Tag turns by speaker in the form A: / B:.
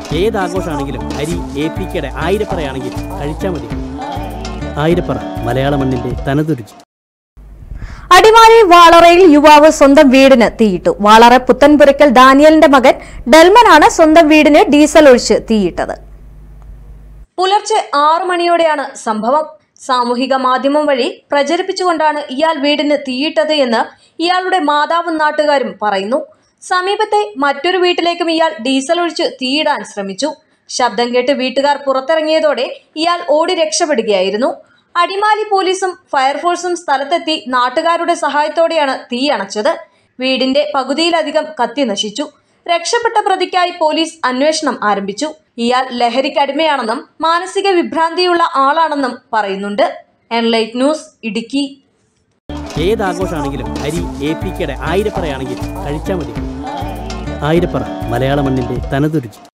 A: ഏത് ആഘോഷമാണെങ്കിലും അരി A P കെയുടെ ആയിരപ്പറയാണെങ്കിൽ കഴിച്ചാൽ മതി ആയിരപ്പറ മലയാള മണ്ണിന്റെ തനതുരുചി
B: അടിമാലി വാളറയിൽ യുവാവ് സ്വന്തം വീടിന് തീയിട്ടു വാളറ പുത്തൻപുരയ്ക്കൽ ഡാനിയലിന്റെ മകൻ ഡെൽമനാണ് സ്വന്തം വീടിന് ഡീസൽ ഒഴിച്ച് തീയിട്ടത് പുലർച്ചെ ആറു മണിയോടെയാണ് സംഭവം സാമൂഹിക മാധ്യമം വഴി പ്രചരിപ്പിച്ചുകൊണ്ടാണ് ഇയാൾ വീടിന് തീയിട്ടത് എന്ന് ഇയാളുടെ മാതാവും നാട്ടുകാരും പറയുന്നു സമീപത്തെ മറ്റൊരു വീട്ടിലേക്കും ഇയാൾ ഡീസൽ ഒഴിച്ച് തീയിടാൻ ശ്രമിച്ചു ശബ്ദം കേട്ട് വീട്ടുകാർ പുറത്തിറങ്ങിയതോടെ ഇയാൾ ഓടി രക്ഷപ്പെടുകയായിരുന്നു അടിമാലി പോലീസും ഫയർഫോഴ്സും സ്ഥലത്തെത്തി നാട്ടുകാരുടെ സഹായത്തോടെയാണ് തീ അണച്ചത് വീടിന്റെ പകുതിയിലധികം കത്തി നശിച്ചു രക്ഷപ്പെട്ട പ്രതിക്കായി പോലീസ് അന്വേഷണം ആരംഭിച്ചു ഇയാൾ ലഹരിക്കടിമയാണെന്നും മാനസിക വിഭ്രാന്തിയുള്ള ആളാണെന്നും പറയുന്നുണ്ട് എൻലൈറ്റ് ന്യൂസ് ഇടുക്കി
A: ഏത് ആഘോഷമാണെങ്കിലും അരി എ പി കെയുടെ ആയിരപ്പറയാണെങ്കിൽ കഴിച്ചാൽ മതി ആയിരപ്പറ മലയാള മണ്ണിന്റെ തനതുരുചി